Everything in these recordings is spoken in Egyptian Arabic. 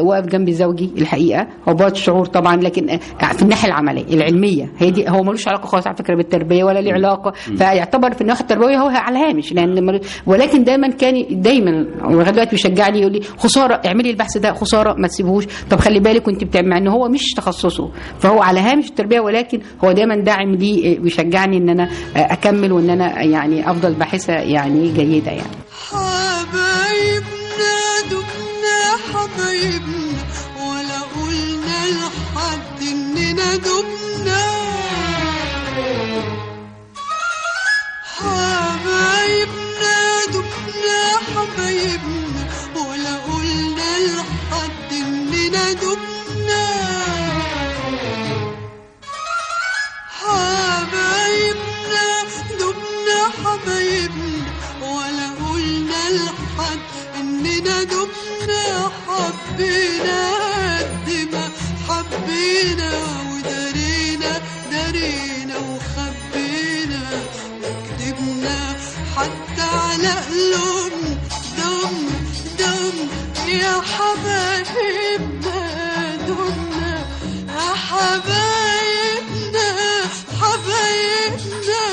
واقف جنب زوجي الحقيقه هو بعد شعور طبعا لكن آه، في الناحيه العمليه العلميه هي دي هو ملوش علاقه خالص على فكره بالتربيه ولا ليه علاقه فيعتبر في الناحيه التربويه هو على الهامش لان مر- ولكن دايما كان دايما ولغايه دلوقتي بيشجعني يقول لي خساره اعملي البحث ده خساره ما تسيبوش طب خلي بالك وانت بتعمل مع ان هو مش تخصصه فهو على هامش التربيه ولكن هو دايما داعم لي آه، بيشجعني ان انا آه، اكمل وان انا يعني افضل باحثه يعني جيده يعني حبايبنا دبنا حبايبنا ولا قلنا لحد اننا دبنا حبايبنا دبنا حبايبنا ولا قلنا لحد اننا دبنا حبايبنا دبنا حبايبنا ولا قلنا لحد اننا دبنا حبينا قد ما حبينا ودارينا دارينا وخبينا وكدبنا حتى على قلوبنا دم دم يا حبايبنا دمنا يا حبايبنا حبايبنا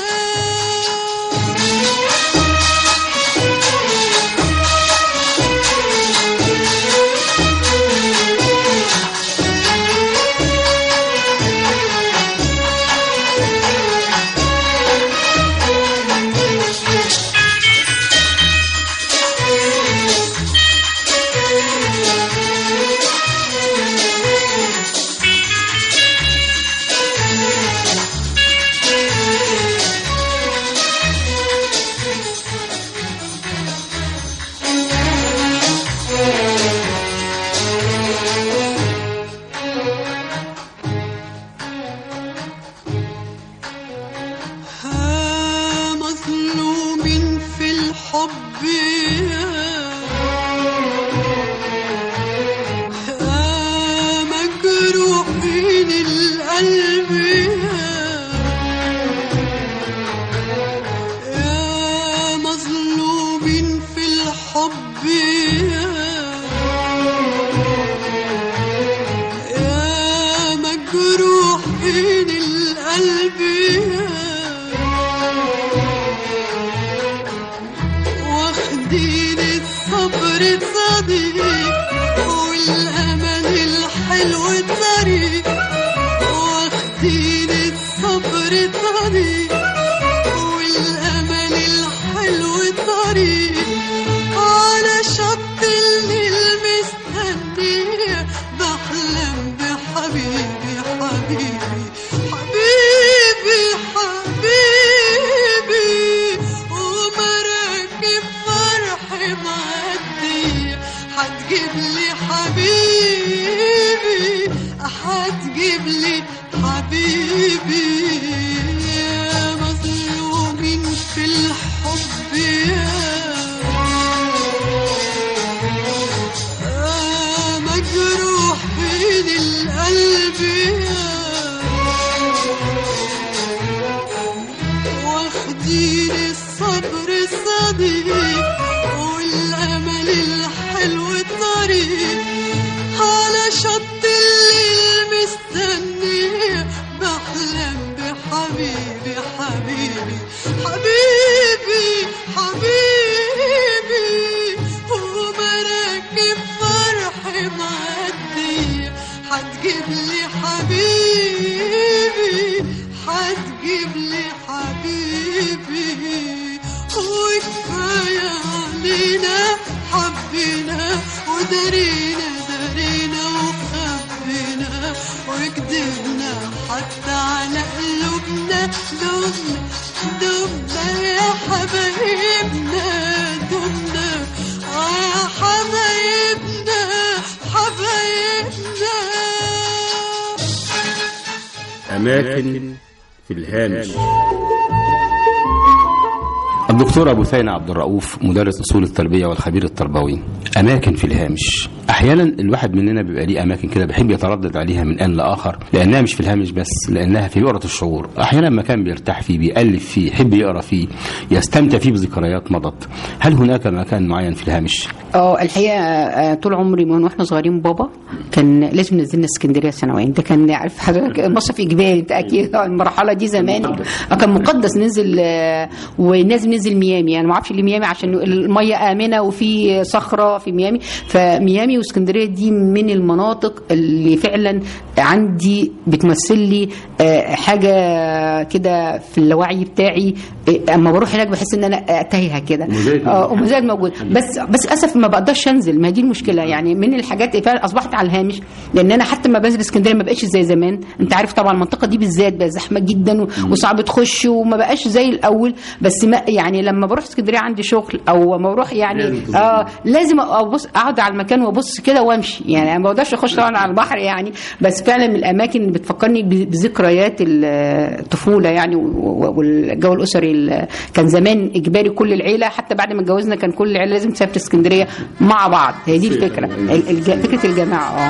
ها مظلومين في الحب يا ها مجروحين القلب يا يا مظلومين في الحب يا يا مجروحين القلب يا واخدين الصبر صديق والامل الحلو طريق واخدين الصبر طريق والامل الحلو طريق على شط النيل مستنيه بحلم بحبيبي حبيبي حبيبي حبيبي ومراكب فرح معدية هتجيب لي حبيبي هتجيب لي حبيبي يا مظلومين في الحب يا مجروحين القلب واخدين الصبر صديق والامل الحلو طريق على شط الليل مستنيه بحلم بحبيبي حبيبي حبيبي حبيبي ومراكب فرح معدية هتجيب لي حبيبي هتجيب لي حبيبي وكفاية علينا حبينا ودارينا دارينا وخبينا وكدبنا حتى على قلوبنا دمنا دمنا يا حبايبنا دمنا آه يا حبايبنا حبايبنا أماكن في الهامش الدكتور أبو ثاني عبد الرؤوف مدرس أصول التربية والخبير التربوي أماكن في الهامش احيانا الواحد مننا بيبقى ليه اماكن كده بيحب يتردد عليها من ان لاخر لانها مش في الهامش بس لانها في بؤره الشعور احيانا مكان بيرتاح فيه بيالف فيه يحب يقرا فيه يستمتع فيه بذكريات مضت هل هناك مكان معين في الهامش اه الحقيقه آه، طول عمري من واحنا صغيرين بابا كان لازم ينزلنا اسكندريه سنويا ده كان عارف حضرتك مصرف اجباري انت اكيد المرحله دي زمان آه، كان مقدس ننزل آه، ولازم ننزل ميامي يعني ما اعرفش ليه ميامي عشان الميه امنه وفي صخره في ميامي فميامي واسكندريه دي من المناطق اللي فعلا عندي بتمثل لي آه، حاجه كده في اللاوعي بتاعي آه، اما بروح هناك بحس ان انا تايهه كده مزاج. اه ومزاج موجود بس بس للاسف ما بقدرش انزل ما دي المشكله يعني من الحاجات اللي فعلا اصبحت على الهامش لان انا حتى ما بنزل اسكندريه ما بقاش زي زمان انت عارف طبعا المنطقه دي بالذات بقى زحمه جدا و- وصعب تخش وما بقاش زي الاول بس ما يعني لما بروح اسكندريه عندي شغل او ما بروح يعني لازم تزور. اه لازم ابص اقعد على المكان وابص كده وامشي يعني أنا ما بقدرش اخش طبعا على البحر يعني بس فعلا من الاماكن اللي بتفكرني ب- بذكريات الطفوله يعني و- و- والجو الاسري ال- كان زمان اجباري كل العيله حتى بعد ما اتجوزنا كان كل العيله لازم تسافر اسكندريه مع بعض هي دي الفكره ال- الج- فكره الجماعه اه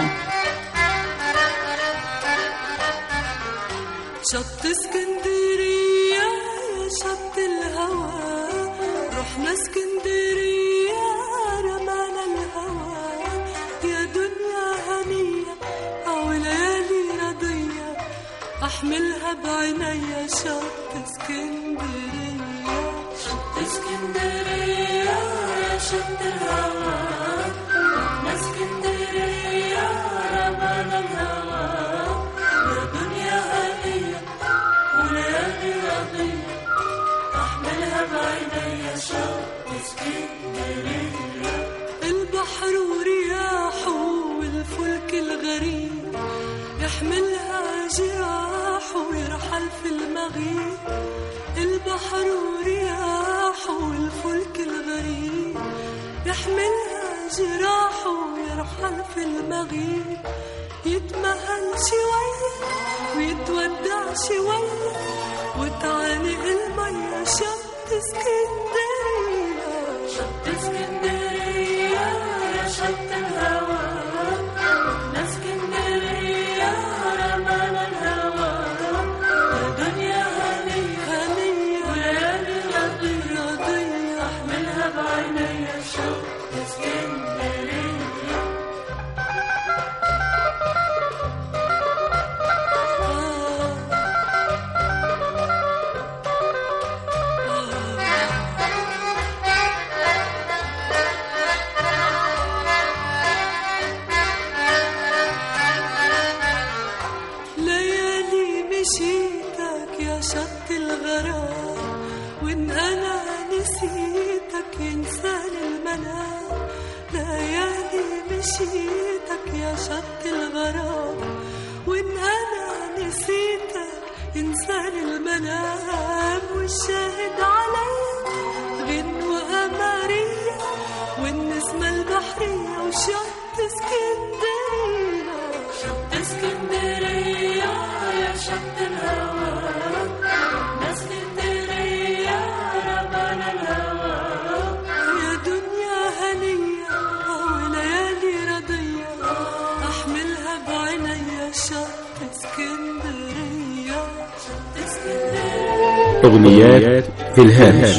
شط اسكندرية يا شط الهوى رحنا اسكندرية رمانا الهوى يا دنيا هنية أو ليالي رضية أحملها بعينيا شط اسكندرية شط اسكندرية يا شط الهوى رحنا اسكندرية رمانا الهوى يا دنيا هنية وليالي رضية أحملها بعينيا شوق اسكندرية البحر ورياحه والفلك الغريب يحملها جراحه ويرحل في المغيب البحر ورياحه والفلك الغريب يحملها جراحه ويرحل في المغيب يتمهل شوية ويتودع شوية وتعانق المية شط اسكندرية شط اسكندرية يا شط الهوى رحنا اسكندرية رمانا الهوى يا دنيا هنية هنية وليالي رضية رضية احملها بعينيا شط اسكندرية ليالي مشيتك يا شط الغرام وان انا نسيتك ينساني المنام ليالي مشيتك يا شط الغرام وان انا نسيتك ينساني المنام والشاهد عليا غنوة قمرية والنسمة البحرية وشط اسكندرية شط اسكندرية يا شط الهوى رحنا اسكندرية رمانا الهوى يا دنيا هنية وليالي رضية أحملها بعينيا شط اسكندرية شط اسكندرية أغنيات في الهامش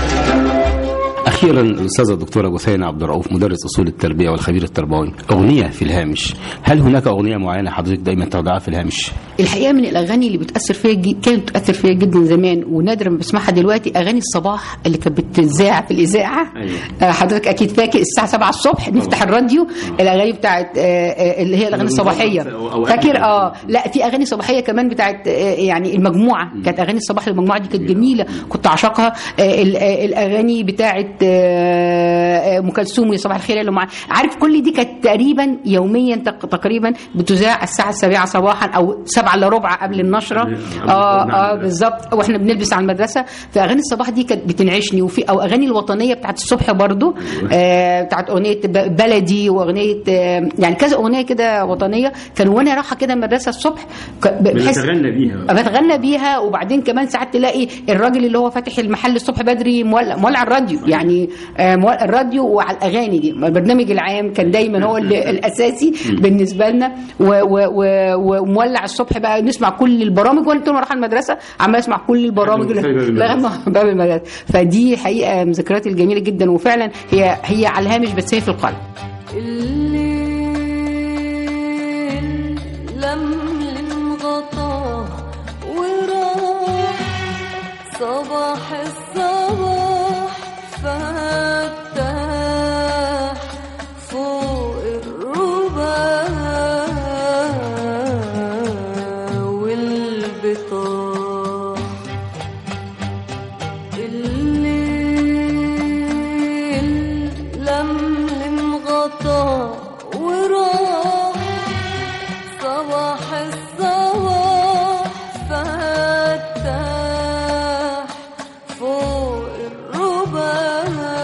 اخيرا الاستاذه الدكتوره جثينه عبد الرؤوف مدرس اصول التربيه والخبير التربوي اغنيه في الهامش هل هناك اغنيه معينه حضرتك دايما تضعها في الهامش الحقيقه من الاغاني اللي بتاثر فيا جي- كانت بتاثر فيا جدا زمان ونادرا ما بسمعها دلوقتي اغاني الصباح اللي كانت بتذاع في الاذاعه أيوة. آه، حضرتك اكيد فاكر الساعه 7 الصبح نفتح الراديو الاغاني بتاعت آه، آه، اللي هي الاغاني الصباحيه أوقات فاكر كده. اه لا في اغاني صباحيه كمان بتاعت آه، يعني المجموعه كانت اغاني الصباح المجموعه دي كانت جميله كنت اعشقها آه، ال- آه، الاغاني بتاعت آه، آه، ام كلثوم يا صباح الخير يا لمعان عارف كل دي كانت تقريبا يوميا تق- تقريبا بتذاع الساعه السابعه صباحا او سبعة الا ربع قبل النشره اه اه بالظبط واحنا بنلبس على المدرسه فاغاني الصباح دي كانت بتنعشني وفي او اغاني الوطنيه بتاعت الصبح برضو آه بتاعت اغنيه ب- بلدي واغنيه آه يعني كذا اغنيه كده وطنيه كان وانا رايحه كده المدرسه الصبح ك- ب- بحس بنتغنى بيها بتغنى بيها وبعدين كمان ساعات تلاقي الراجل اللي هو فاتح المحل الصبح بدري مولع مولع الراديو يعني يعني آه، مو- الراديو وعلى الاغاني دي البرنامج العام كان دايما هو اللي الاساسي بالنسبه لنا و- و- و- ومولع الصبح بقى نسمع كل البرامج وانا طول ما اروح المدرسه عمال اسمع كل البرامج لغاية باب لغايه ما باب المدرسه فدي حقيقه من الذكريات الجميله جدا وفعلا هي هي على الهامش بس هي في القلب الليل لملم غطاه وراح صباح الصباح فتح فوق الربا والبطاح الليل لملم غطاه وراح صباح الصباح فتح فوق الربا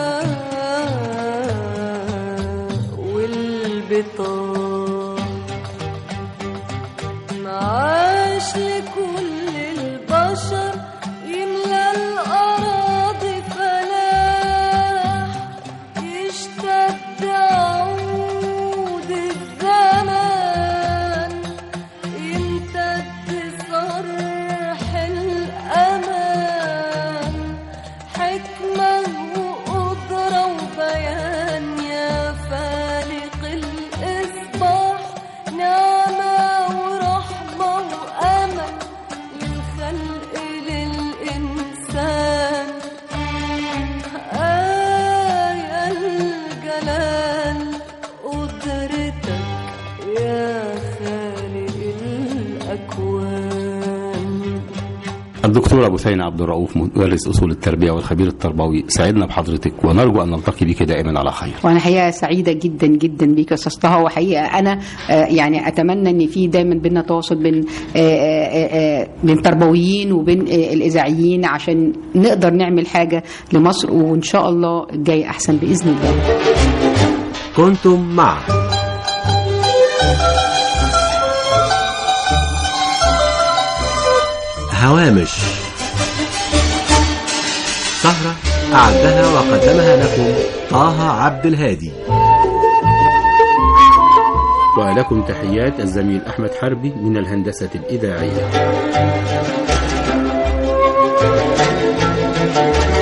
والبطاح معاش لكل البشر يملى الأراضي فلاح يشتد عود الزمان يمتد صرح الأمان حكمة وقدرة وبيان يا فالق الإصباح نعمة ورحمة وأمل للخلق للإنسان آية الجلال قدرتك يا خالق الأكوان الدكتور ابو ثين عبد الرؤوف مدرس اصول التربيه والخبير التربوي سعدنا بحضرتك ونرجو ان نلتقي بك دائما على خير وانا حقيقه سعيده جدا جدا بيك يا استاذ طه وحقيقه انا آه، يعني اتمنى ان في دايما بينا تواصل بين آه، آه، آه، بين تربويين وبين آه، الاذاعيين عشان نقدر نعمل حاجه لمصر وان شاء الله الجاي احسن باذن الله كنتم مع هوامش سهرة أعدها وقدمها لكم طه عبد الهادي ولكم تحيات الزميل احمد حربي من الهندسه الاذاعيه